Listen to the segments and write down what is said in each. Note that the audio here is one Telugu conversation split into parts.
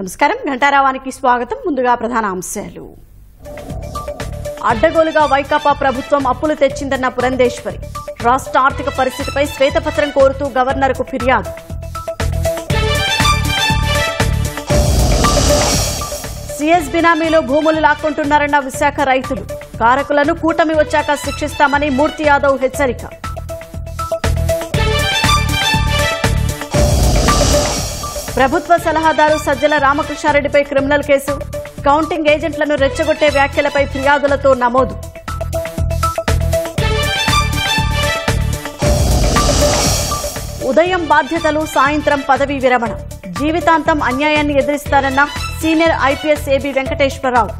నమస్కారం ఘంటారావానికి స్వాగతం ముందుగా ప్రధాన అంశాలు అడ్డగోలుగా వైకాపా ప్రభుత్వం అప్పులు తెచ్చిందన్న పురంధేశ్వరి రాష్ట్ర ఆర్థిక పరిస్థితిపై శ్వేతపత్రం కోరుతూ గవర్నర్కు ఫిర్యాదు సిఎస్ బినామీలో భూములు లాక్కుంటున్నారన్న విశాఖ రైతులు కారకులను కూటమి వచ్చాక శిక్షిస్తామని మూర్తి యాదవ్ హెచ్చరిక ప్రభుత్వ సలహాదారు సజ్జల రామకృష్ణారెడ్డిపై క్రిమినల్ కేసు కౌంటింగ్ ఏజెంట్లను రెచ్చగొట్టే వ్యాఖ్యలపై ఫిర్యాదులతో నమోదు ఉదయం బాధ్యతలు సాయంత్రం పదవీ విరమణ జీవితాంతం అన్యాయాన్ని ఎదిరిస్తారన్న senior IPS AB Venkateswara Rao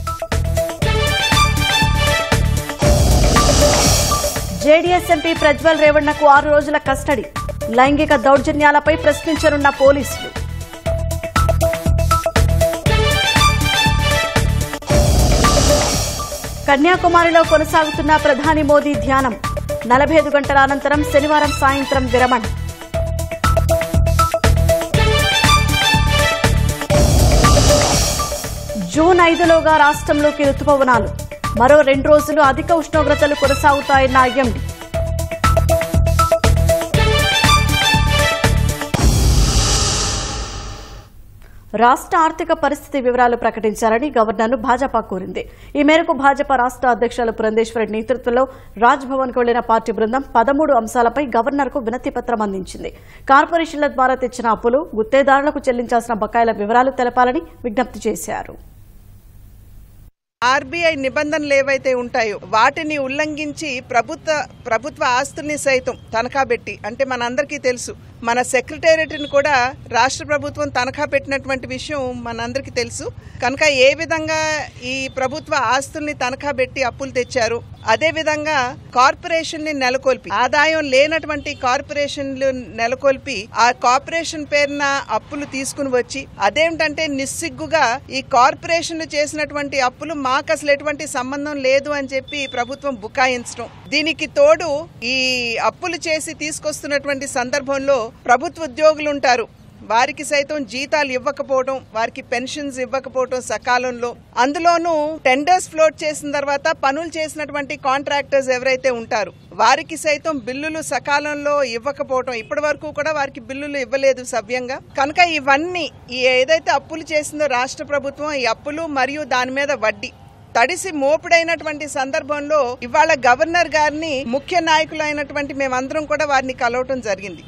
JDS MP Prajwal రేవణ్ణకు ఆరు రోజుల కస్టడీ లైంగిక దౌర్జన్యాలపై ప్రశ్నించనున్న పోలీసులు కన్యాకుమారిలో కొనసాగుతున్న ప్రధాని మోదీ ధ్యానం నలభై ఐదు గంటల అనంతరం శనివారం సాయంత్రం విరమణ జూన్ ఐదులోగా రాష్ట్రంలోకి రుతుపవనాలు మరో రెండు రోజులు అధిక ఉష్ణోగ్రతలు కొనసాగుతాయన్న ఐఎండీ రాష్ట్ర ఆర్థిక పరిస్థితి వివరాలు ప్రకటించాలని గవర్నర్ను భాజపా కోరింది ఈ మేరకు భాజపా రాష్ట్ర అధ్యక్షులు పురంధేశ్వరి నేతృత్వంలో రాజ్భవన్కు వెళ్లిన పార్టీ బృందం పదమూడు అంశాలపై గవర్నర్కు వినతి పత్రం అందించింది కార్పొరేషన్ల ద్వారా తెచ్చిన అప్పులు గుత్తేదారులకు చెల్లించాల్సిన బకాయిల వివరాలు తెలపాలని విజ్ఞప్తి చేశారు ఆర్బీఐ నిబంధనలు ఏవైతే ఉంటాయో వాటిని ఉల్లంఘించి ప్రభుత్వ ప్రభుత్వ ఆస్తుల్ని సైతం తనఖా పెట్టి అంటే మనందరికీ తెలుసు మన సెక్రటేరియట్ని కూడా రాష్ట్ర ప్రభుత్వం తనఖా పెట్టినటువంటి విషయం మనందరికీ తెలుసు కనుక ఏ విధంగా ఈ ప్రభుత్వ ఆస్తుల్ని తనఖా పెట్టి అప్పులు తెచ్చారు అదే విధంగా కార్పొరేషన్ ని నెలకొల్పి ఆదాయం లేనటువంటి కార్పొరేషన్లు నెలకొల్పి ఆ కార్పొరేషన్ పేరున అప్పులు తీసుకుని వచ్చి అదేమిటంటే నిస్సిగ్గుగా ఈ కార్పొరేషన్లు చేసినటువంటి అప్పులు మాకు అసలు ఎటువంటి సంబంధం లేదు అని చెప్పి ప్రభుత్వం బుకాయించడం దీనికి తోడు ఈ అప్పులు చేసి తీసుకొస్తున్నటువంటి సందర్భంలో ప్రభుత్వ ఉద్యోగులు ఉంటారు వారికి సైతం జీతాలు ఇవ్వకపోవడం వారికి పెన్షన్స్ ఇవ్వకపోవడం సకాలంలో అందులోనూ టెండర్స్ ఫ్లోట్ చేసిన తర్వాత పనులు చేసినటువంటి కాంట్రాక్టర్స్ ఎవరైతే ఉంటారు వారికి సైతం బిల్లులు సకాలంలో ఇవ్వకపోవడం ఇప్పటి వరకు కూడా వారికి బిల్లులు ఇవ్వలేదు సవ్యంగా కనుక ఇవన్నీ ఈ ఏదైతే అప్పులు చేసిందో రాష్ట్ర ప్రభుత్వం ఈ అప్పులు మరియు దాని మీద వడ్డీ తడిసి మోపుడైనటువంటి సందర్భంలో ఇవాళ గవర్నర్ గారిని ముఖ్య నాయకులైనటువంటి మేమందరం కూడా వారిని కలవటం జరిగింది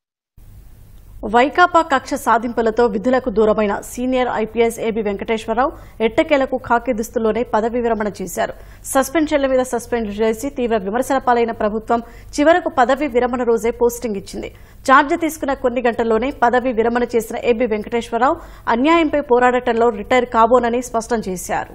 వైకాపా కక్ష సాధింపులతో విధులకు దూరమైన సీనియర్ ఐపీఎస్ ఏబీ వెంకటేశ్వరరావు ఎట్టకేలకు ఖాకీ దుస్తుల్లోనే పదవి విరమణ చేశారు సస్పెన్షన్ల మీద సస్పెండ్ చేసి తీవ్ర విమర్శల పాలైన ప్రభుత్వం చివరకు పదవి విరమణ రోజే పోస్టింగ్ ఇచ్చింది ఛార్జ్ తీసుకున్న కొన్ని గంటల్లోనే పదవి విరమణ చేసిన ఏబీ వెంకటేశ్వరరావు అన్యాయంపై పోరాడటంలో రిటైర్ కాబోనని స్పష్టం చేశారు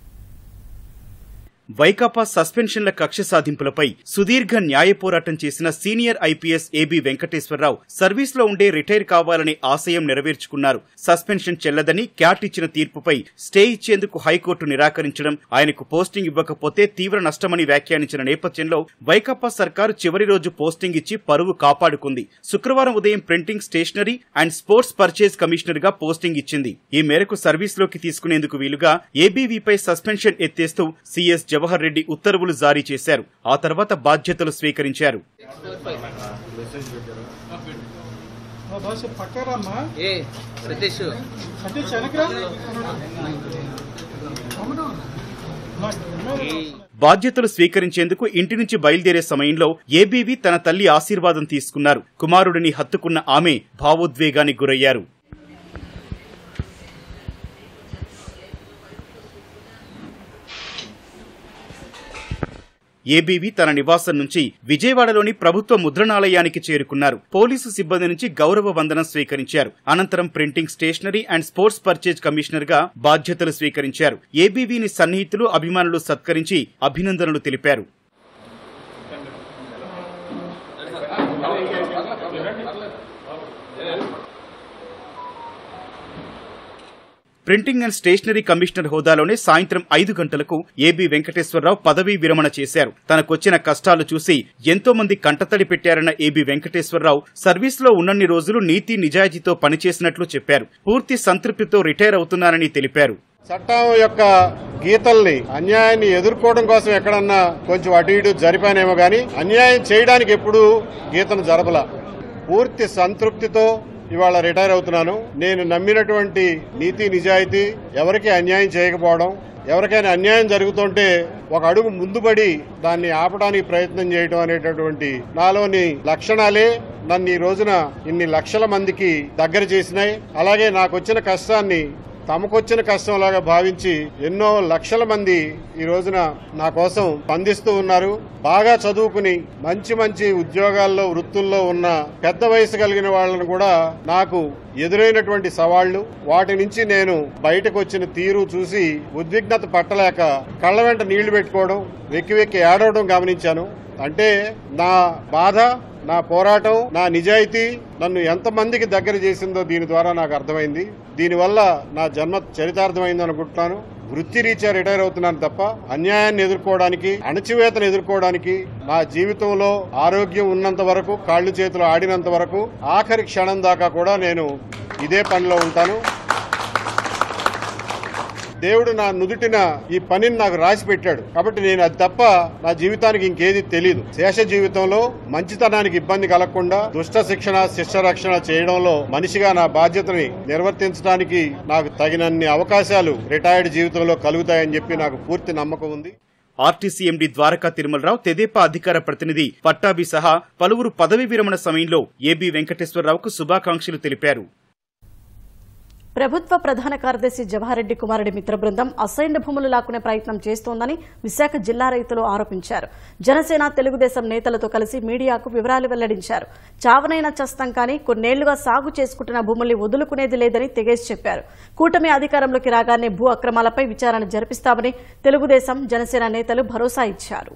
వైకాపా సస్పెన్షన్ల కక్ష సాధింపులపై సుదీర్ఘ న్యాయ పోరాటం చేసిన సీనియర్ ఐపీఎస్ ఏబీ వెంకటేశ్వరరావు సర్వీస్లో ఉండే రిటైర్ కావాలనే ఆశయం నెరవేర్చుకున్నారు సస్పెన్షన్ చెల్లదని క్యాట్ ఇచ్చిన తీర్పుపై స్టే ఇచ్చేందుకు హైకోర్టు నిరాకరించడం ఆయనకు పోస్టింగ్ ఇవ్వకపోతే తీవ్ర నష్టమని వ్యాఖ్యానించిన నేపథ్యంలో వైకాపా సర్కారు చివరి రోజు పోస్టింగ్ ఇచ్చి పరువు కాపాడుకుంది శుక్రవారం ఉదయం printing stationery and sports purchase commissioner గా పోస్టింగ్ ఇచ్చింది ఈ మేరకు సర్వీస్లోకి తీసుకునేందుకు వీలుగా ఏబీవీపై సస్పెన్షన్ ఎత్తేస్తూ సీఎస్ జవహర్ రెడ్డి ఉత్తర్వులు జారీ చేశారు ఆ తర్వాత బాధ్యతలు స్వీకరించారు మా దోశ పక్కరమ్మా ఏ సతీష్ అంటే చెనకరా బాధ్యతలు స్వీకరించేందుకు ఇంటి నుంచి బయలుదేరే సమయంలో ఏబీవీ తన తల్లి ఆశీర్వాదం తీసుకున్నారు కుమారుడిని హత్తుకున్న ఆమె భావోద్వేగానికి గురయ్యారు ఏబీవీ తన నివాసం నుంచి విజయవాడలోని ప్రభుత్వ ముద్రణాలయానికి చేరుకున్నారు పోలీసు సిబ్బంది నుంచి గౌరవ వందనం స్వీకరించారు అనంతరం printing stationery and sports purchase commissioner గా బాధ్యతలు స్వీకరించారు ఏబీవీని సన్నిహితులు అభిమానులు సత్కరించి అభినందనలు తెలిపారు ప్రింటింగ్ అండ్ స్టేషనరీ కమిషనర్ హోదాలోనే సాయంత్రం ఐదు గంటలకు ఏబి వెంకటేశ్వరరావు పదవీ విరమణ చేశారు తనకొచ్చిన కష్టాలు చూసి ఎంతో మంది కంటతడి పెట్టారన్న ఏబి వెంకటేశ్వరరావు సర్వీస్లో ఉన్నన్ని రోజులు నీతి నిజాయితీతో పనిచేసినట్లు చెప్పారు పూర్తి సంతృప్తితో రిటైర్ అవుతున్నారని తెలిపారు చట్టం యొక్క గీతల్ని అన్యాయాన్ని ఎదుర్కోవడం కోసం ఎక్కడన్నా కొంచెం అటు ఇటు జరిపానేమో గాని అన్యాయం చేయడానికి ఎప్పుడూ గీతను జరపలా పూర్తి సంతృప్తితో ఇవాళ రిటైర్ అవుతున్నాను నేను నమ్మినటువంటి నీతి నిజాయితీ ఎవరికి అన్యాయం చేయకపోవడం ఎవరికైనా అన్యాయం జరుగుతుంటే ఒక అడుగు ముందుపడి దాన్ని ఆపడానికి ప్రయత్నం చేయడం అనేటటువంటి నాలోని లక్షణాలే నన్ను ఈ రోజున ఇన్ని లక్షల మందికి దగ్గర చేసినాయి అలాగే నాకు వచ్చిన కష్టాన్ని తమకొచ్చిన కష్టంలాగా భావించి ఎన్నో లక్షల మంది ఈ రోజున నా కోసం స్పందిస్తూ ఉన్నారు బాగా చదువుకుని మంచి మంచి ఉద్యోగాల్లో వృత్తుల్లో ఉన్న పెద్ద వయసు కలిగిన వాళ్ళను కూడా నాకు ఎదురైనటువంటి సవాళ్లు వాటి నుంచి నేను బయటకు వచ్చిన తీరు చూసి ఉద్విగ్నత పట్టలేక కళ్ళ వెంట నీళ్లు పెట్టుకోవడం వెక్కి వెక్కి ఏడవడం గమనించాను అంటే నా బాధ నా పోరాటం నా నిజాయితీ నన్ను ఎంతమందికి దగ్గర చేసిందో దీని ద్వారా నాకు అర్థమైంది దీనివల్ల నా జన్మ చరితార్థమైంది అనుకుంటున్నాను వృత్తి రీత్యా రిటైర్ అవుతున్నాను తప్ప అన్యాయాన్ని ఎదుర్కోవడానికి అణచివేతను ఎదుర్కోవడానికి నా జీవితంలో ఆరోగ్యం ఉన్నంత వరకు కాళ్ళు చేతులు ఆడినంత వరకు ఆఖరి క్షణం దాకా కూడా నేను ఇదే పనిలో ఉంటాను దేవుడు నా నుదుటిన ఈ పనిని నాకు రాసి పెట్టాడు కాబట్టి నేను అది తప్ప నా జీవితానికి ఇంకేది తెలియదు శేష జీవితంలో మంచితనానికి ఇబ్బంది కలగకుండా దుష్ట శిక్షణ శిష్ట రక్షణ చేయడంలో మనిషిగా నా బాధ్యతని నిర్వర్తించడానికి నాకు తగినన్ని అవకాశాలు రిటైర్డ్ జీవితంలో కలుగుతాయని చెప్పి నాకు పూర్తి నమ్మకం ఉంది ఆర్టీసీ ఎండీ ద్వారకా తిరుమలరావు తెదేపా అధికార ప్రతినిధి పట్టాభి సహా పలువురు పదవీ విరమణ సమయంలో ఏబి వెంకటేశ్వరరావుకు శుభాకాంక్షలు తెలిపారు ప్రభుత్వ ప్రధాన కార్యదర్శి జవహర్రెడ్డి కుమారుడి మిత్ర బృందం అసైన్డ్ భూములు లాక్కునే ప్రయత్నం చేస్తోందని విశాఖ జిల్లా రైతులు ఆరోపించారు జనసేన తెలుగుదేశం నేతలతో కలిసి మీడియాకు వివరాలు వెల్లడించారు చావనైనా చస్తం కానీ కొన్నేళ్లుగా సాగు చేసుకుంటున్న భూముల్ని వదులుకునేది లేదని తెగేసి చెప్పారు కూటమి అధికారంలోకి రాగానే భూ అక్రమాలపై విచారణ జరిపిస్తామని తెలుగుదేశం జనసేన నేతలు భరోసా ఇచ్చారు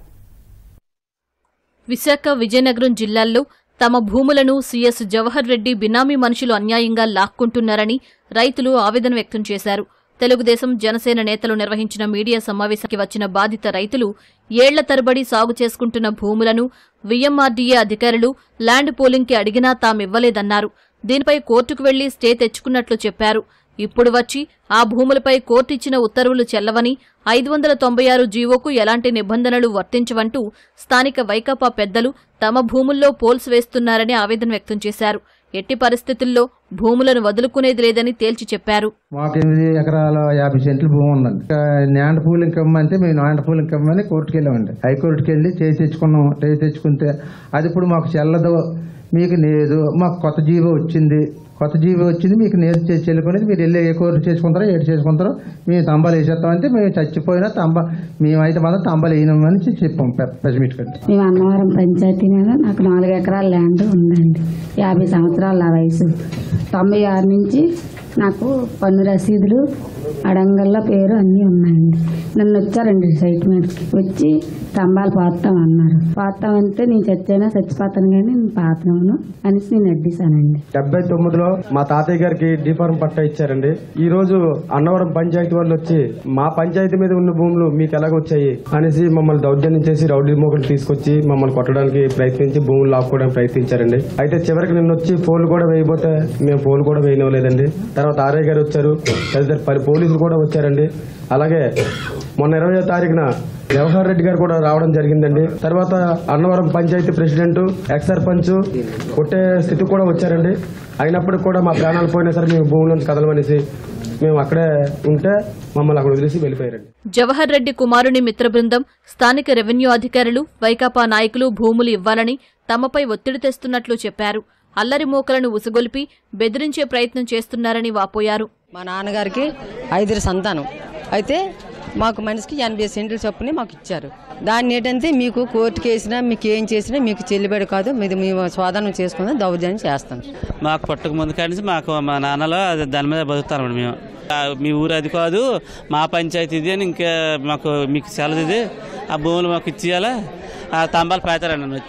విశాఖ విజయనగరం జిల్లాల్లో తమ భూములను సీఎస్ జవహర్ రెడ్డి బినామీ మనుషులు అన్యాయంగా లాక్కుంటున్నారని రైతులు ఆవేదన వ్యక్తం చేశారు తెలుగుదేశం జనసేన నేతలు నిర్వహించిన మీడియా సమావేశానికి వచ్చిన బాధిత రైతులు ఏళ్ల తరబడి సాగు చేసుకుంటున్న భూములను వీఎంఆర్డీఏ అధికారులు ల్యాండ్ పోలింగ్కి అడిగినా తామివ్వలేదన్నారు దీనిపై కోర్టుకు వెళ్లి స్టే తెచ్చుకున్నట్లు చెప్పారు ఇప్పుడు వచ్చి ఆ భూములపై కోర్టు ఇచ్చిన ఉత్తర్వులు చెల్లవని ఐదు వందల తొంభై ఆరు జీవోకు ఎలాంటి నిబంధనలు వర్తించవంటూ స్థానిక వైకాపా పెద్దలు తమ భూముల్లో పోల్స్ వేస్తున్నారని ఆవేదన వ్యక్తం చేశారు ఎట్టి పరిస్థితుల్లో భూములను వదులుకునేది లేదని తేల్చి చెప్పారు మాకు ఎనిమిది ఎకరాల యాభై సెంట్లు భూమి ఉందండి ఇంకా ల్యాండ్ పూలింగ్ ఇమ్మంటే మేము ల్యాండ్ పూలింగ్ ఇమ్మని కోర్టుకి వెళ్ళామండి హైకోర్టుకి వెళ్ళి చేసి తెచ్చుకున్నాం చేసి తెచ్చుకుంటే అది ఇప్పుడు మాకు చెల్లదు మీకు లేదు మాకు కొత్త జీవో వచ్చింది కొత్త జీవో వచ్చింది మీకు నేరు చేసి చెల్లుకునేది మీరు వెళ్ళి ఏ కోర్టు చేసుకుంటారో ఏడు చేసుకుంటారో మేము తంబాలు వేసేస్తామంటే మేము చచ్చిపోయినా తంబ మేమైతే మాత్రం తంబాలు వేయమని చెప్పాం ప్రెస్ మీట్ కంటే మేము అన్నవరం పంచాయతీ మీద నాకు నాలుగు ఎకరాల ల్యాండ్ ఉందండి యాభై సంవత్సరాల నా వయసు తొంభై ఆరు నుంచి నాకు పన్ను రసీదులు అడంగల్లో పేరు అన్నీ ఉన్నాయండి నన్ను వచ్చారండి సైట్ మీదకి వచ్చి స్తంభాలు పాతాం అన్నారు పాతామంటే నేను చచ్చైనా చచ్చిపోతాను కానీ నేను పాతను అనేసి నేను అడ్డేశానండి డెబ్బై తొమ్మిదిలో మా తాతయ్య గారికి డిఫార్మ్ పట్టా ఇచ్చారండి ఈ రోజు అన్నవరం పంచాయతీ వాళ్ళు వచ్చి మా పంచాయతీ మీద ఉన్న భూములు మీకు ఎలాగ వచ్చాయి అనేసి మమ్మల్ని దౌర్జన్యం చేసి రౌడీ మోకలు తీసుకొచ్చి మమ్మల్ని కొట్టడానికి ప్రయత్నించి భూములు లాక్కోవడానికి ప్రయత్నించారండి అయితే చివరికి నిన్న వచ్చి ఫోన్లు కూడా వేయబోతే మేము ఫోన్ కూడా వేయనివ్వలేదండి తర్వాత ఆర్ఐ గారు వచ్చారు తదితర పది పోలీసులు కూడా వచ్చారండి అలాగే మొన్న ఇరవయో తారీఖున జవహర్ రెడ్డి గారు కూడా రావడం జరిగిందండి తర్వాత అన్నవరం పంచాయతీ ప్రెసిడెంట్ ఎక్స్ సర్పంచ్ కొట్టే స్థితి కూడా వచ్చారండి అయినప్పటికి కూడా మా ప్రాణాలు పోయినా సరే మేము భూముల నుంచి కదలమనేసి మేము అక్కడే ఉంటే మమ్మల్ని అక్కడ వదిలేసి వెళ్ళిపోయారండి జవహర్ రెడ్డి కుమారుని మిత్ర బృందం స్థానిక రెవెన్యూ అధికారులు వైకాపా నాయకులు భూములు ఇవ్వాలని తమపై ఒత్తిడి తెస్తున్నట్లు చెప్పారు అల్లరి మూకలను ఉసగొలిపి బెదిరించే ప్రయత్నం చేస్తున్నారని వాపోయారు మా నాన్నగారికి ఐదుగురు సంతానం అయితే మాకు మనిషికి ఎనభై సెంట్లు చొప్పున మాకు ఇచ్చారు దాన్ని ఏంటంటే మీకు కోర్టు కేసినా మీకు ఏం చేసినా మీకు చెల్లుబడి కాదు మీది మేము స్వాధీనం చేసుకుని దౌర్జన్యం చేస్తాం మాకు పుట్టక ముందు కానీ మాకు మా నాన్నలో అది దాని మీద బతుకుతాం మేము ఆ, మీ ఊరు అది కాదు మా పంచాయతీ ఇది అని ఇంకా మాకు మీకు సెలవు ఇది ఆ భూములు మాకు ఇచ్చేయాలా ఆ తంబాలు పేతారండి నన్ను వచ్చి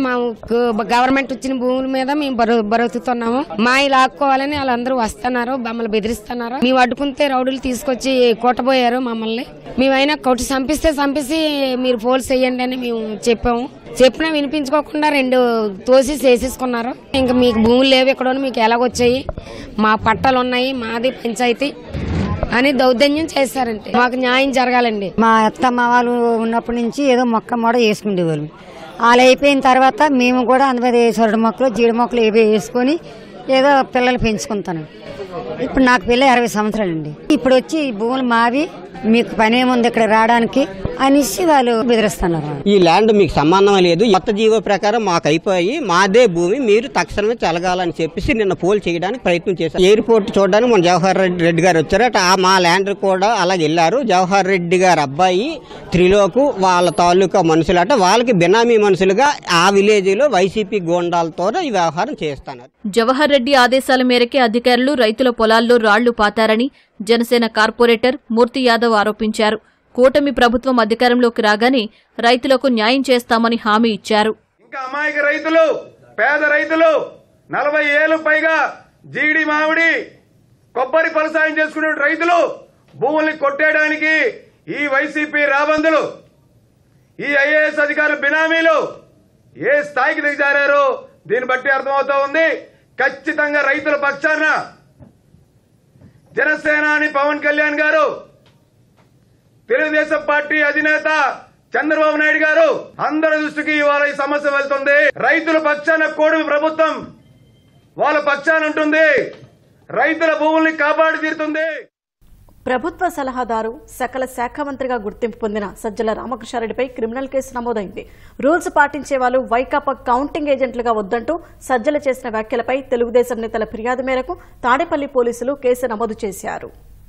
మా గవర్నమెంట్ ఇచ్చిన భూముల మీద మేము బరు- బ్రతుకుతున్నాము మా లాక్కోవాలని వాళ్ళందరూ వస్తున్నారు మమ్మల్ని బెదిరిస్తున్నారు మేము అడ్డుకుంటే రౌడీలు తీసుకొచ్చి కొట్టబోయారు మమ్మల్ని మేమైనా కొట్టి చంపిస్తే చంపేసి మీరు పోల్స్ వేయండి అని మేము చెప్పాము చెప్పినా వినిపించుకోకుండా రెండు తోసి చేసేసుకున్నారు ఇంకా మీకు భూములు లేవు ఇక్కడ మీకు ఎలాగొచ్చాయి మా పట్టాలు ఉన్నాయి మాది పంచాయతీ అని దౌర్జన్యం చేస్తారంటే మాకు న్యాయం జరగాలండి మా అత్తమ్మ వాళ్ళు ఉన్నప్పటి నుంచి ఏదో మొక్క మొడ వేసుకునేవాళ్ళు వాళ్ళు అయిపోయిన తర్వాత మేము కూడా అందులో సొరడు మొక్కలు జీడి మొక్కలు ఏవో వేసుకొని ఏదో పిల్లలు పెంచుకుంటాను ఇప్పుడు నాకు పిల్ల ఇరవై సంవత్సరాలండి ఇప్పుడు వచ్చి ఈ భూములు మావి మీకు పనేముంది ఇక్కడ రావడానికి అనేసి వాళ్ళు బెదిరిస్తున్నారు ఈ ల్యాండ్ మీకు సంబంధం లేదు కొత్త జీవో ప్రకారం మాకు అయిపోయి మాదే భూమి మీరు తక్షణమే చెలగాలని చెప్పేసి నిన్న పోల్ చేయడానికి ప్రయత్నం చేశారు ఎయిర్పోర్ట్ చూడడానికి మన జవహర్ రెడ్డి రెడ్డి గారు వచ్చారు అటు ఆ మా ల్యాండ్ కూడా అలాగే వెళ్ళారు జవహర్ రెడ్డి గారు అబ్బాయి త్రిలోకు వాళ్ళ తాలూకా మనుషులట వాళ్ళకి బినామీ మనుషులుగా ఆ విలేజ్ లో వైసీపీ గోండాలతో ఈ వ్యవహారం చేస్తున్నారు జవహర్ రెడ్డి ఆదేశాల మేరకే అధికారులు రైతుల పొలాల్లో రాళ్లు పాతారని జనసేన కార్పొరేటర్ మూర్తి యాదవ్ ఆరోపించారు కూటమి ప్రభుత్వం అధికారంలోకి రాగానే రైతులకు న్యాయం చేస్తామని హామీ ఇచ్చారు ఇంకా అమాయక రైతులు పేద రైతులు నలభై ఏళ్ళు పైగా జీడి మామిడి కొబ్బరి ఫలసాయం చేసుకునే రైతులు భూముల్ని కొట్టేయడానికి ఈ వైసీపీ రాబందులు ఈ ఐఏఎస్ అధికారుల బినామీలు ఏ స్థాయికి దిగజారారో దీన్ని బట్టి అర్థమవుతా ఉంది ఖచ్చితంగా రైతుల పక్షాన జనసేనాని పవన్ కళ్యాణ్ గారు తెలుగుదేశం పార్టీ అధినేత చంద్రబాబు నాయుడు గారు అందరి దృష్టికి ఇవాళ ఈ సమస్య వెళ్తుంది రైతుల పక్షాన కూడమి ప్రభుత్వం వాళ్ళ పక్షాన ఉంటుంది రైతుల భూముల్ని కాపాడి తీరుతుంది ప్రభుత్వ సలహాదారు సకల శాఖ మంత్రిగా గుర్తింపు పొందిన సజ్జల రామకృష్ణారెడ్డిపై క్రిమినల్ కేసు నమోదైంది రూల్స్ పాటించే వాళ్ళు వైకాపా కౌంటింగ్ ఏజెంట్లుగా వద్దంటూ సజ్జల చేసిన వ్యాఖ్యలపై తెలుగుదేశం నేతల ఫిర్యాదు మేరకు తాడేపల్లి పోలీసులు కేసు నమోదు చేశారు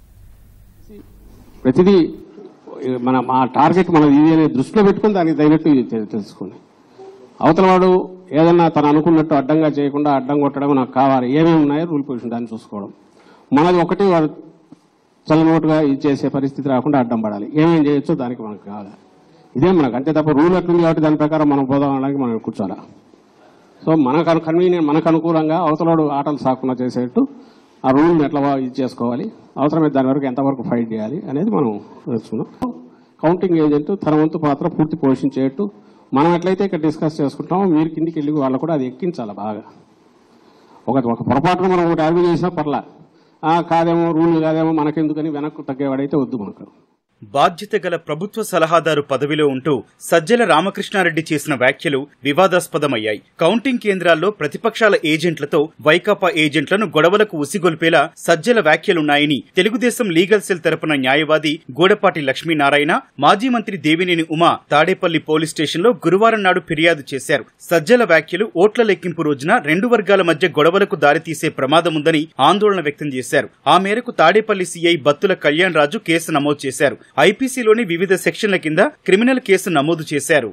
ప్రతిదీ మన మా టార్గెట్ మనం ఇది అనే దృష్టిలో పెట్టుకుని దానికి తగినట్టు ఇది తె- తెలుసుకోండి అవతల వాడు ఏదన్నా తను అనుకున్నట్టు అడ్డంగా చేయకుండా అడ్డం కొట్టడం నాకు కావాలి ఏమేమి ఉన్నాయో రూల్ పొజిషన్ దాన్ని చూసుకోవడం మనది ఒకటి వాడు చల్లనోటుగా ఇది చేసే పరిస్థితి రాకుండా అడ్డం పడాలి ఏమేం చేయొచ్చో దానికి మనకు కావాలి ఇదే మనకు అంతే తప్ప రూల్ ఎట్లుంది కాబట్టి దాని ప్రకారం మనం పోదాం అనడానికి మనం కూర్చోాలా సో మనకు కన్వీనియంట్ మనకు అనుకూలంగా అవతలవాడు ఆటలు సాకుండా చేసేట్టు ఆ రూల్ని ఎట్లా ఇది చేసుకోవాలి అవసరమైతే దాని వరకు ఎంతవరకు ఫైట్ చేయాలి అనేది మనం నేర్చుకున్నాం కౌంటింగ్ ఏజెంట్ తన వంతు పాత్ర పూర్తి పోషించేట్టు మనం ఎట్లయితే ఇక్కడ డిస్కస్ చేసుకుంటామో మీరు కిందికి వెళ్ళి వాళ్ళు కూడా అది ఎక్కించాలి బాగా ఒక ఒక పొరపాటున మనం ఒకటి ఆర్గ్యూ చేసినా పర్లా ఆ, కాదేమో రూల్ కాదేమో మనకెందుకని వెనక్కు తగ్గేవాడైతే వద్దు మనకు బాధ్యత గల ప్రభుత్వ సలహాదారు పదవిలో ఉంటూ సజ్జల రామకృష్ణారెడ్డి చేసిన వ్యాఖ్యలు వివాదాస్పదమయ్యాయి కౌంటింగ్ కేంద్రాల్లో ప్రతిపక్షాల ఏజెంట్లతో వైకాపా ఏజెంట్లను గొడవలకు ఉసిగొల్పేలా సజ్జల వ్యాఖ్యలున్నాయని తెలుగుదేశం లీగల్ సెల్ తరపున న్యాయవాది గూడపాటి లక్ష్మీనారాయణ మాజీ మంత్రి దేవినేని ఉమా తాడేపల్లి పోలీస్ స్టేషన్లో గురువారం నాడు ఫిర్యాదు చేశారు సజ్జల వ్యాఖ్యలు ఓట్ల లెక్కింపు రోజున రెండు వర్గాల మధ్య గొడవలకు దారితీసే ప్రమాదముందని ఆందోళన వ్యక్తం చేశారు ఆ మేరకు తాడేపల్లి సీఐ బత్తుల కళ్యాణ్ రాజు కేసు నమోదు చేశారు ఐపీసీలోని వివిధ సెక్షన్ల కింద క్రిమినల్ కేసు నమోదు చేశారు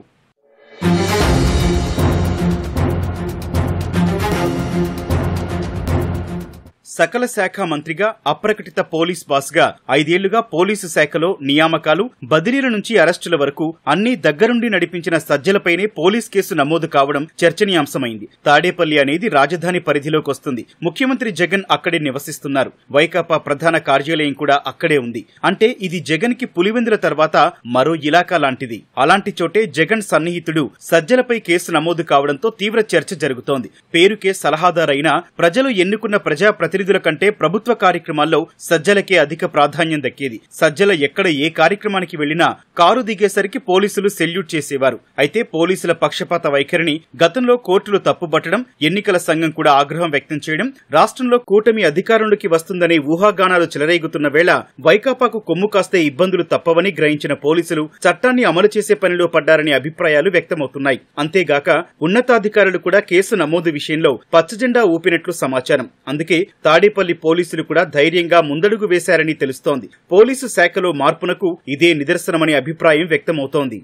సకల శాఖ మంత్రిగా అప్రకటిత పోలీస్ బాస్ గా ఐదేళ్లుగా పోలీసు శాఖలో నియామకాలు బదిలీల నుంచి అరెస్టుల వరకు అన్ని దగ్గరుండి నడిపించిన సజ్జలపైనే పోలీస్ కేసు నమోదు కావడం చర్చనీయాంశమైంది తాడేపల్లి అనేది రాజధాని పరిధిలోకి వస్తుంది ముఖ్యమంత్రి జగన్ అక్కడే నివసిస్తున్నారు వైకాపా ప్రధాన కార్యాలయం కూడా అక్కడే ఉంది అంటే ఇది జగన్ కి పులివెందుల తర్వాత మరో ఇలాకా లాంటిది అలాంటి చోటే జగన్ సన్నిహితుడు సజ్జలపై కేసు నమోదు కావడంతో తీవ్ర చర్చ జరుగుతోంది పేరుకే సలహాదారైనా ప్రజలు ఎన్నుకున్న ప్రజా ప్రతినిధుల కంటే ప్రభుత్వ కార్యక్రమాల్లో సజ్జలకే అధిక ప్రాధాన్యం దక్కేది సజ్జల ఎక్కడ ఏ కార్యక్రమానికి వెళ్లినా కారు దిగేసరికి పోలీసులు సెల్యూట్ చేసేవారు అయితే పోలీసుల పక్షపాత వైఖరిని గతంలో కోర్టులు తప్పుబట్టడం ఎన్నికల సంఘం కూడా ఆగ్రహం వ్యక్తం చేయడం రాష్ట్రంలో కూటమి అధికారంలోకి వస్తుందనే ఊహాగానాలు చెలరేగుతున్న వేళ వైకాపాకు కొమ్ము కాస్తే ఇబ్బందులు తప్పవని గ్రహించిన పోలీసులు చట్టాన్ని అమలు చేసే పనిలో పడ్డారనే అభిప్రాయాలు వ్యక్తమవుతున్నాయి అంతేగాక ఉన్నతాధికారులు కూడా కేసు నమోదు విషయంలో పచ్చజెండా ఊపినట్లు సమాచారం అందుకే తాడేపల్లి పోలీసులు కూడా ధైర్యంగా ముందడుగు వేశారని తెలుస్తోంది పోలీసు శాఖలో మార్పునకు ఇదే నిదర్శనమనే అభిప్రాయం వ్యక్తమవుతోంది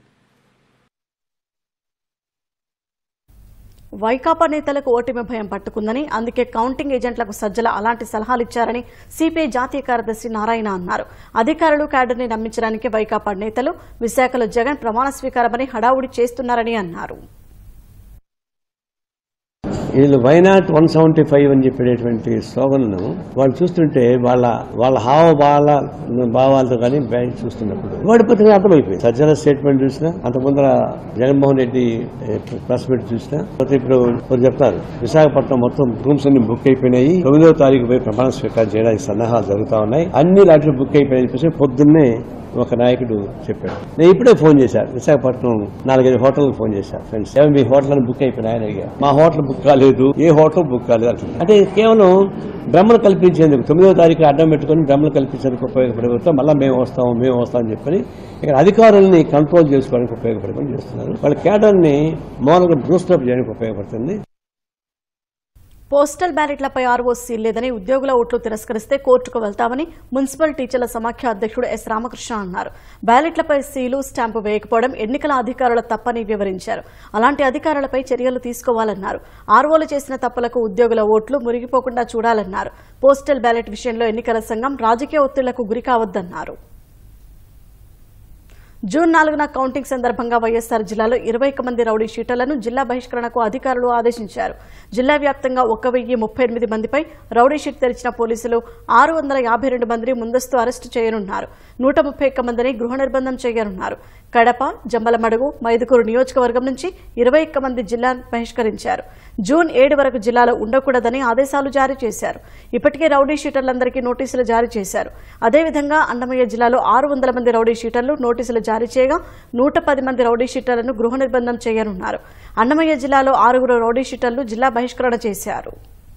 వైకాపా నేతలకు ఓటమి భయం పట్టుకుందని అందుకే కౌంటింగ్ ఏజెంట్లకు సజ్జల అలాంటి సలహాలు ఇచ్చారని సిపిఐ జాతీయ కార్యదర్శి నారాయణ అన్నారు అధికారులు క్యాడర్ని నమ్మించడానికి వైకాపా నేతలు విశాఖలో జగన్ ప్రమాణ స్వీకారమని హడావుడి చేస్తున్నారని అన్నారు వీళ్ళు వైనాట్ వన్ సెవెంటీ ఫైవ్ అని చెప్పేటువంటి స్లోగన్ను వాళ్ళు చూస్తుంటే వాళ్ళ వాళ్ళ హావభావాల భావాలతో కానీ బ్యాంక్ చూస్తున్నప్పుడు ఓడిపోతే అర్థమైపోయింది సజ్జల స్టేట్మెంట్ చూసినా అంత ముందర జగన్మోహన్ రెడ్డి ప్రెస్ మీట్ చూసినా పోతే ఇప్పుడు ఇప్పుడు చెప్తారు విశాఖపట్నం మొత్తం రూమ్స్ అన్ని బుక్ అయిపోయినాయి తొమ్మిదవ తారీఖు పోయి ప్రమాణ స్వీకారం చేయడానికి సన్నాహాలు జరుగుతా ఉన్నాయి అన్ని లాట్లు బుక్ అయిపోయాయని చెప్పేసి పొద్దున్నే ఒక నాయకుడు చెప్పాడు నేను ఇప్పుడే ఫోన్ చేశాను విశాఖపట్నం నాలుగైదు హోటల్ ఫోన్ చేశాను ఫ్రెండ్స్ ఏమో మీ హోటల్ అని బుక్ అయిపోయినాయని అడిగా మా హోటల్ బుక్ కాలేదు ఏ హోటల్ బుక్ కాలేదు అంటున్నారు. అంటే కేవలం భ్రమలు కల్పించేందుకు తొమ్మిదవ తారీఖు అడ్డం పెట్టుకుని భ్రమలు కల్పించేందుకు ఉపయోగపడే మళ్ళీ మేము వస్తాము మేము వస్తామని చెప్పని ఇక్కడ అధికారుల్ని కంట్రోల్ చేసుకోవడానికి ఉపయోగపడమని చేస్తున్నారు వాళ్ళ కేడర్ని మామూలుగా బ్రూస్టప్ చేయడానికి ఉపయోగపడుతుంది పోస్టల్ బ్యాలెట్లపై ఆర్ఓ సీల్ లేదని ఉద్యోగుల ఓట్లు తిరస్కరిస్తే కోర్టుకు వెళ్తామని మున్సిపల్ టీచర్ల సమాఖ్య అధ్యక్షుడు ఎస్ రామకృష్ణ అన్నారు బ్యాలెట్లపై సీలు స్టాంపు వేయకపోవడం ఎన్నికల అధికారుల తప్పని వివరించారు అలాంటి అధికారులపై చర్యలు తీసుకోవాలన్నారు ఆర్ఓలు చేసిన తప్పులకు ఉద్యోగుల ఓట్లు మురిగిపోకుండా చూడాలన్నారు పోస్టల్ బ్యాలెట్ విషయంలో ఎన్నికల సంఘం రాజకీయ ఒత్తిళ్లకు గురి కావద్దన్నారు జూన్ నాలుగున కౌంటింగ్ సందర్భంగా వైఎస్సార్ జిల్లాలో ఇరవై ఒక్క మంది రౌడీ షీటర్లను జిల్లా బహిష్కరణకు అధికారులు ఆదేశించారు జిల్లా వ్యాప్తంగా ఒక వెయ్యి ముప్పై ఎనిమిది మందిపై రౌడీ షీట్ తెరిచిన పోలీసులు ఆరు వందల యాభై రెండు మందిని ముందస్తు అరెస్టు చేయనున్నారు నూట ముప్పై ఒక్క మందిని గృహ నిర్బంధం చేయనున్నారు కడప జమ్మలమడుగు మైదుకూరు నియోజకవర్గం నుంచి ఇరవై ఒక్క మంది జిల్లా బహిష్కరించారు జూన్ ఏడు వరకు జిల్లాలో ఉండకూడదని ఆదేశాలు జారీ చేశారు ఇప్పటికే రౌడీ షీటర్లందరికీ నోటీసులు జారీ చేశారు అదేవిధంగా అన్నమయ్య జిల్లాలో ఆరు వందల మంది రౌడీ షీటర్లు నోటీసులు జారీ చేయగా నూట పది మంది రౌడీ షీటర్లను గృహ నిర్బంధం చేయనున్నారు అన్నమయ్య జిల్లాలో ఆరుగురు రౌడీ షీటర్లు జిల్లా బహిష్కరణ చేశారు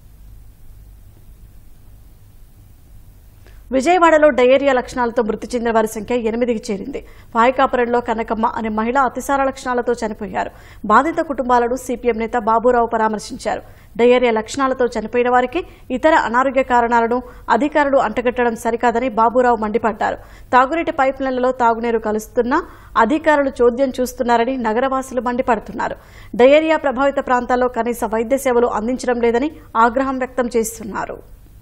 విజయవాడలో డయేరియా లక్షణాలతో మృతి చెందిన వారి సంఖ్య ఎనిమిదికి చేరింది పాయకాపురంలో కనకమ్మ అనే మహిళ అతిసార లక్షణాలతో చనిపోయారు బాధిత కుటుంబాలను సిపిఎం నేత బాబురావు పరామర్శించారు డయేరియా లక్షణాలతో చనిపోయిన వారికి ఇతర అనారోగ్య కారణాలను అధికారులు అంటగట్టడం సరికాదని బాబురావు మండిపడ్డారు తాగునీటి పైప్లైన్లలో తాగునీరు కలుస్తున్నా అధికారులు చోద్యం చూస్తున్నారని నగరవాసులు మండిపడుతున్నారు డయేరియా ప్రభావిత ప్రాంతాల్లో కనీస వైద్య సేవలు అందించడం లేదని ఆగ్రహం వ్యక్తం చేస్తున్నారు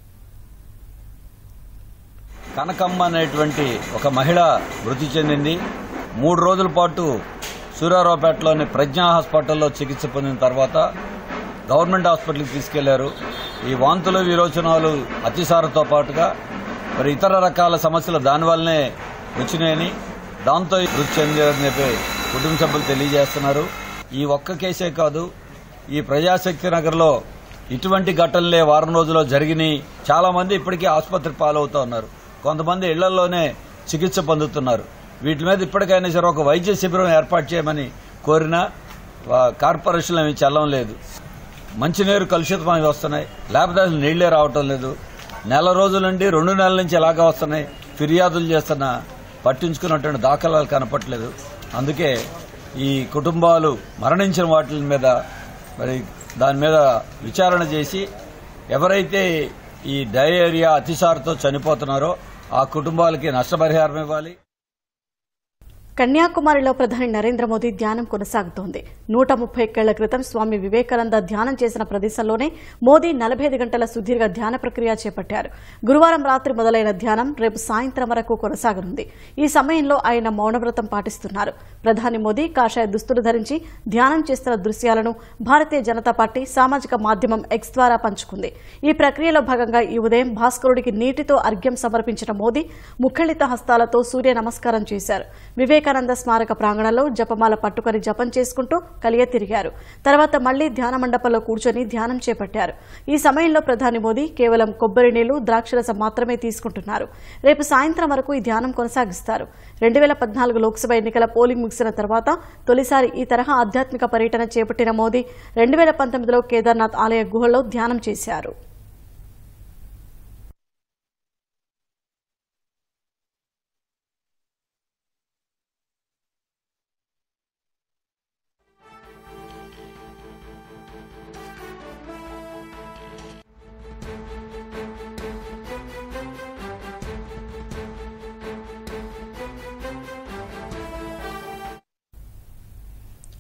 కనకమ్మ అనేటువంటి ఒక మహిళ మృతి చెందింది మూడు రోజుల పాటు సూర్యారావుపేటలోని ప్రజ్ఞా హాస్పిటల్లో చికిత్స పొందిన తర్వాత గవర్నమెంట్ హాస్పిటల్కి తీసుకెళ్లారు ఈ వాంతులు విరోచనాలు అతిసారతో పాటుగా మరి ఇతర రకాల సమస్యలు దానివల్లనే వచ్చినాయని దాంతో ఈ మృతి చెందారని చెప్పి కుటుంబ సభ్యులు తెలియజేస్తున్నారు ఈ ఒక్క కేసే కాదు ఈ ప్రజాశక్తి నగర్లో ఇటువంటి ఘటనలే వారం రోజుల్లో జరిగినాయి చాలా మంది ఇప్పటికీ ఆసుపత్రి పాలవుతూ ఉన్నారు కొంతమంది ఇళ్లలోనే చికిత్స పొందుతున్నారు వీటి మీద ఇప్పటికైనా సరే ఒక వైద్య శిబిరం ఏర్పాటు చేయమని కోరినా ఆ, కార్పొరేషన్లు ఏమి చెల్లం లేదు మంచినీరు కలుషితమై వస్తున్నాయి లేకపోతే అసలు నీళ్లే రావటం లేదు నెల రోజుల నుండి రెండు నెలల నుంచి ఎలాగా వస్తున్నాయి ఫిర్యాదులు చేస్తున్నా పట్టించుకున్నటువంటి దాఖలాలు కనపట్లేదు అందుకే ఈ కుటుంబాలు మరణించిన వాటి మీద మరి దాని మీద విచారణ చేసి ఎవరైతే ఈ డయేరియా అతిసారతో చనిపోతున్నారో ఆ కుటుంబాలకి నష్టపరిహారం ఇవ్వాలి కన్యాకుమారిలో ప్రధాని నరేంద్ర మోదీ ధ్యానం కొనసాగుతోంది నూట ముప్పై ఏళ్ల క్రితం స్వామి వివేకానంద ధ్యానం చేసిన ప్రదేశంలోనే మోదీ నలభై ఐదు గంటల సుదీర్ఘ ధ్యాన ప్రక్రియ చేపట్టారు గురువారం రాత్రి మొదలైన ధ్యానం రేపు సాయంత్రం వరకు కొనసాగనుంది ఈ సమయంలో ఆయన మౌనవ్రతం పాటిస్తున్నారు ప్రధాని మోదీ కాషాయ దుస్తులు ధరించి ధ్యానం చేస్తున్న దృశ్యాలను భారతీయ జనతా పార్టీ సామాజిక మాధ్యమం ఎక్స్ ద్వారా పంచుకుంది ఈ ప్రక్రియలో భాగంగా ఈ ఉదయం భాస్కరుడికి నీటితో అర్ఘ్యం సమర్పించిన మోదీ ముఖళిత హస్తాలతో సూర్య నమస్కారం చేశారు వివేకానంద స్మారక ప్రాంగణంలో జపమాల పట్టుకొని జపం చేసుకుంటూ కలియ తిరిగారు తర్వాత మళ్లీ ధ్యాన మండపంలో కూర్చొని ధ్యానం చేపట్టారు ఈ సమయంలో ప్రధాని మోదీ కేవలం కొబ్బరి నీళ్లు ద్రాక్షరసం మాత్రమే తీసుకుంటున్నారు రేపు సాయంత్రం వరకు ఈ ధ్యానం కొనసాగిస్తారు రెండు వేల పద్నాలుగు లోక్సభ ఎన్నికల పోలింగ్ ముగిసిన తర్వాత తొలిసారి ఈ తరహా ఆధ్యాత్మిక పర్యటన చేపట్టిన మోదీ రెండు వేల పంతొమ్మిదిలో కేదార్నాథ్ ఆలయ గుహలో ధ్యానం చేశారు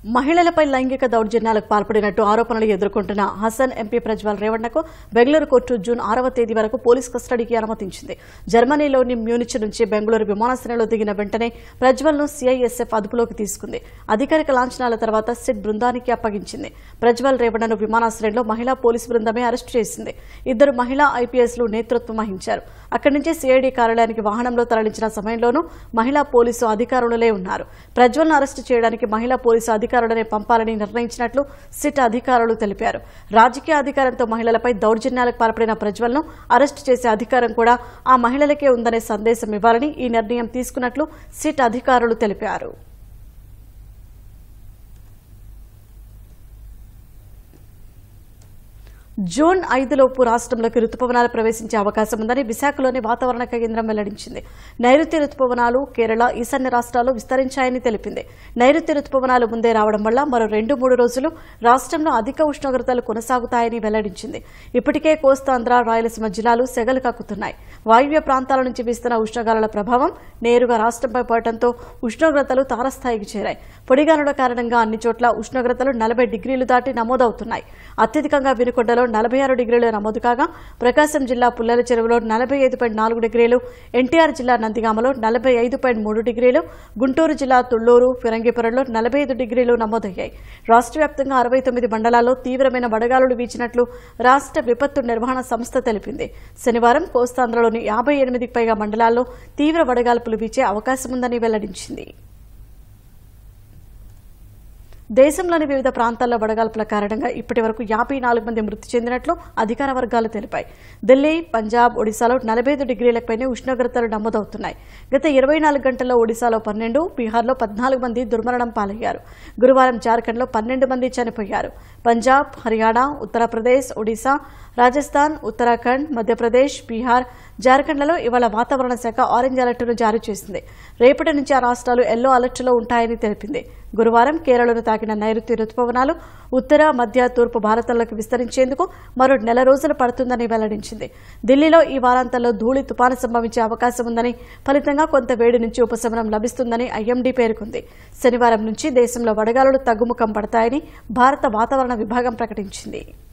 మహిళలపై లైంగిక దౌర్జన్యాలకు పాల్పడినట్టు ఆరోపణలు ఎదుర్కొంటున్న హసన్ ఎంపీ ప్రజ్వల్ రేవణ్ణకు బెంగళూరు కోర్టు జూన్ ఆరవ తేదీ వరకు పోలీస్ కస్టడీకి అనుమతించింది జర్మనీలోని మ్యూనిచ్ నుంచి బెంగళూరు విమానాశ్రయంలో దిగిన వెంటనే ప్రజ్వల్ ను సీఐఎస్ఎఫ్ అదుపులోకి తీసుకుంది అధికారిక లాంఛనాల తర్వాత సిట్ బృందానికి అప్పగించింది ప్రజ్వల్ రేవణ్ణను విమానాశ్రయంలో మహిళా పోలీసు బృందమే అరెస్టు చేసింది ఇద్దరు మహిళా ఐపీఎస్లు నేతృత్వం వహించారు అక్కడి నుంచి సిఐడి కార్యాలయానికి వాహనంలో తరలించిన సమయంలోనూ మహిళా పోలీసు అధికారులే ఉన్నారు ప్రజ్వల్ను అరెస్టు చేయడానికి మహిళా పోలీసు అధికారులనే పంపాలని నిర్ణయించినట్లు సిట్ అధికారులు తెలిపారు రాజకీయ అధికారంతో మహిళలపై దౌర్జన్యాలకు పాల్పడిన ప్రజ్వల్ను అరెస్టు చేసే అధికారం కూడా ఆ మహిళలకే ఉందనే సందేశం ఇవ్వాలని ఈ నిర్ణయం తీసుకున్నట్లు సిట్ అధికారులు తెలిపారు జూన్ ఐదులోపు రాష్ట్రంలోకి రుతుపవనాలు ప్రవేశించే అవకాశం ఉందని విశాఖలోని వాతావరణ కేంద్రం వెల్లడించింది నైరుతి రుతుపవనాలు కేరళ ఈశాన్య రాష్ట్రాల్లో విస్తరించాయని తెలిపింది నైరుతి రుతుపవనాలు ముందే రావడం వల్ల మరో రెండు మూడు రోజులు రాష్ట్రంలో అధిక ఉష్ణోగ్రతలు కొనసాగుతాయని వెల్లడించింది ఇప్పటికే కోస్తాంధ్ర రాయలసీమ జిల్లాలు సెగలు కక్కుతున్నాయి వాయువ్య ప్రాంతాల నుంచి వీస్తున్న ఉష్ణగాలుల ప్రభావం నేరుగా రాష్ట్రంపై పడటంతో ఉష్ణోగ్రతలు తారస్థాయికి చేరాయి పొడిగానుల కారణంగా అన్ని చోట్ల ఉష్ణోగ్రతలు నలభై డిగ్రీలు దాటి నమోదవుతున్నాయి అత్యధికంగా వినుకొండలో నలభై ఆరు డిగ్రీలు నమోదు కాగా ప్రకాశం జిల్లా పుల్లల చెరువులో నలభై ఐదు పాయింట్ నాలుగు డిగ్రీలు ఎన్టీఆర్ జిల్లా నందిగామలో నలభై ఐదు పాయింట్ మూడు డిగ్రీలు గుంటూరు జిల్లా తుళ్లూరు ఫిరంగిపురంలో నలభై ఐదు డిగ్రీలు నమోదయ్యాయి రాష్ట్ర వ్యాప్తంగా అరవై తొమ్మిది మండలాల్లో తీవ్రమైన వడగాలులు వీచినట్లు రాష్ట్ర విపత్తు నిర్వహణ సంస్థ తెలిపింది శనివారం కోస్తాంధ్రలోని యాభై ఎనిమిదికి పైగా మండలాల్లో తీవ్ర వడగాల్పులు వీచే అవకాశముందని వెల్లడించింది దేశంలోని వివిధ ప్రాంతాల్లో వడగాల్పుల కారణంగా ఇప్పటి వరకు యాభై నాలుగు మంది మృతి చెందినట్లు అధికార వర్గాలు తెలిపాయి ఢిల్లీ పంజాబ్ ఒడిశాలో నలభై ఐదు డిగ్రీలపైనే ఉష్ణోగ్రతలు నమోదవుతున్నాయి గత ఇరవై నాలుగు గంటల్లో ఒడిశాలో పన్నెండు బీహార్లో పద్నాలుగు మంది దుర్మరణం పాలయ్యారు గురువారం జార్ఖండ్లో పన్నెండు మంది చనిపోయారు పంజాబ్ హర్యానా ఉత్తరప్రదేశ్ ఒడిశా రాజస్థాన్ ఉత్తరాఖండ్ మధ్యప్రదేశ్ బీహార్ జార్ఖండ్లలో ఇవాళ వాతావరణ శాఖ ఆరెంజ్ అలర్టును జారీ చేసింది రేపటి నుంచి ఆ రాష్ట్రాలు ఎల్లో అలర్టులో ఉంటాయని తెలిపింది గురువారం కేరళను తాకిన నైరుతి రుతుపవనాలు ఉత్తర మధ్య తూర్పు భారతంలోకి విస్తరించేందుకు మరో నెల రోజులు పడుతుందని వెల్లడించింది ఢిల్లీలో ఈ వారాంతంలో ధూళి తుపాను సంభవించే అవకాశం ఉందని ఫలితంగా కొంత వేడి నుంచి ఉపశమనం లభిస్తుందని ఐఎండీ పేర్కొంది శనివారం నుంచి దేశంలో వడగాలులు తగ్గుముఖం పడతాయని భారత వాతావరణ విభాగం ప్రకటించింది